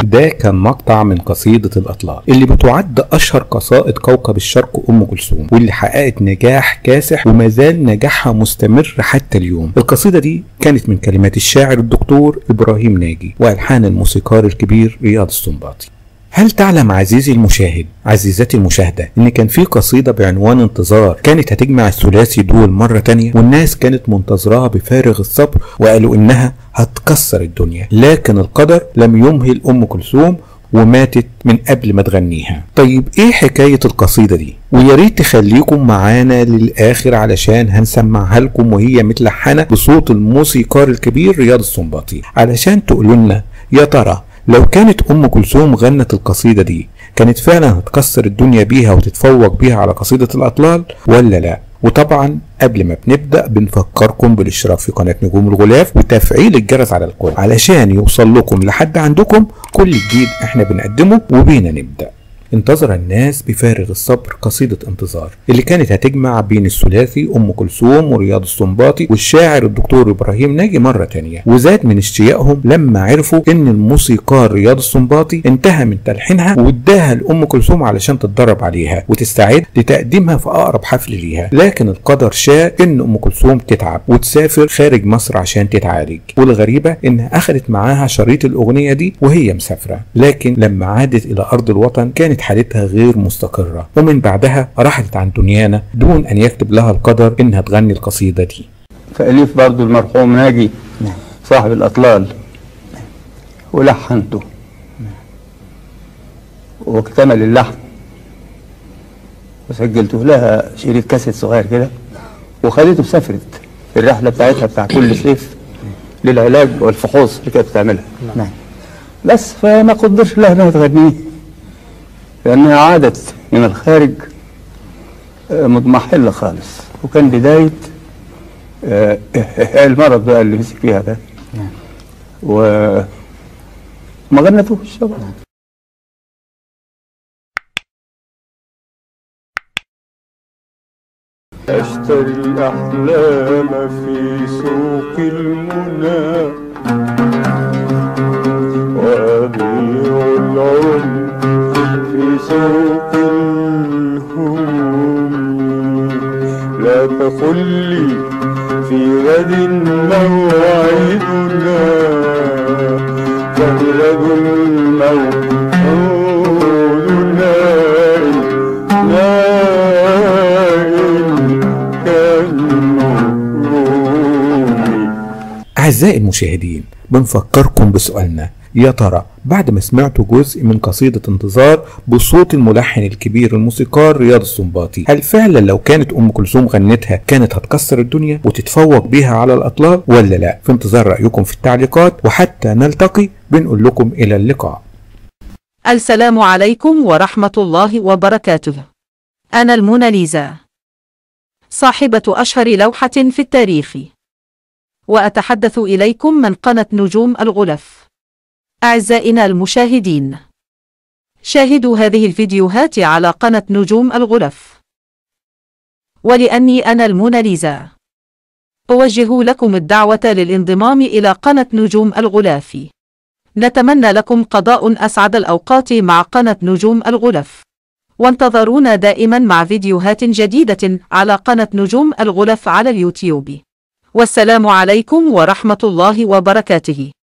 ده كان مقطع من قصيدة الأطلال اللي بتعد أشهر قصائد كوكب الشرق أم كلثوم واللي حققت نجاح كاسح وما زال نجاحها مستمر حتى اليوم القصيدة دي كانت من كلمات الشاعر الدكتور إبراهيم ناجي وألحان الموسيقار الكبير رياض السنباطي هل تعلم عزيزي المشاهد عزيزتي المشاهدة ان كان في قصيدة بعنوان انتظار كانت هتجمع الثلاثي دول مرة تانية والناس كانت منتظراها بفارغ الصبر وقالوا انها هتكسر الدنيا لكن القدر لم يمهل ام كلثوم وماتت من قبل ما تغنيها طيب ايه حكاية القصيدة دي ويا ريت تخليكم معانا للاخر علشان هنسمعها لكم وهي متلحنة بصوت الموسيقار الكبير رياض السنباطي علشان تقولوا لنا يا ترى لو كانت ام كلثوم غنت القصيده دي كانت فعلا هتكسر الدنيا بيها وتتفوق بيها على قصيده الاطلال ولا لا وطبعا قبل ما بنبدا بنفكركم بالاشتراك في قناه نجوم الغلاف وتفعيل الجرس على الكل علشان يوصل لكم لحد عندكم كل جديد احنا بنقدمه وبينا نبدا انتظر الناس بفارغ الصبر قصيدة انتظار اللي كانت هتجمع بين الثلاثي أم كلثوم ورياض السنباطي والشاعر الدكتور إبراهيم ناجي مرة تانية وزاد من اشتياقهم لما عرفوا إن الموسيقار رياض السنباطي انتهى من تلحينها واداها لأم كلثوم علشان تتدرب عليها وتستعد لتقديمها في أقرب حفل ليها لكن القدر شاء إن أم كلثوم تتعب وتسافر خارج مصر عشان تتعالج والغريبة إنها أخدت معاها شريط الأغنية دي وهي مسافرة لكن لما عادت إلى أرض الوطن كانت حالتها غير مستقرة ومن بعدها رحلت عن دنيانا دون أن يكتب لها القدر إنها تغني القصيدة دي تأليف برضو المرحوم ناجي صاحب الأطلال ولحنته واكتمل اللحن وسجلته لها شريط كاسيت صغير كده وخدته وسافرت في الرحلة بتاعتها بتاع كل صيف للعلاج والفحوص اللي كانت بتعملها نعم بس فما قدرش لها انها تغنيه لانها عادت من الخارج آه، مضمحلة خالص وكان بداية آه، المرض بقى اللي مسك فيها ده نعم. وما غنتوش طبعا أشتري الأحلام في سوق المنى وأبيع العمر في سوق الهموم لا تقل لي في غد موعدنا فبلد الموعود نائم نائم كالنجوم أعزائي المشاهدين بنفكركم بسؤالنا يا ترى بعد ما سمعتوا جزء من قصيدة انتظار بصوت الملحن الكبير الموسيقار رياض السنباطي هل فعلا لو كانت أم كلثوم غنتها كانت هتكسر الدنيا وتتفوق بيها على الأطلال ولا لا في انتظار رأيكم في التعليقات وحتى نلتقي بنقول لكم إلى اللقاء السلام عليكم ورحمة الله وبركاته. أنا الموناليزا. صاحبة أشهر لوحة في التاريخ. وأتحدث إليكم من قناة نجوم الغلف. أعزائنا المشاهدين. شاهدوا هذه الفيديوهات على قناة نجوم الغلف. ولأني أنا الموناليزا. أوجه لكم الدعوة للانضمام إلى قناة نجوم الغلاف. نتمنى لكم قضاء أسعد الأوقات مع قناة نجوم الغلف. وانتظرونا دائما مع فيديوهات جديدة على قناة نجوم الغلف على اليوتيوب. والسلام عليكم ورحمة الله وبركاته.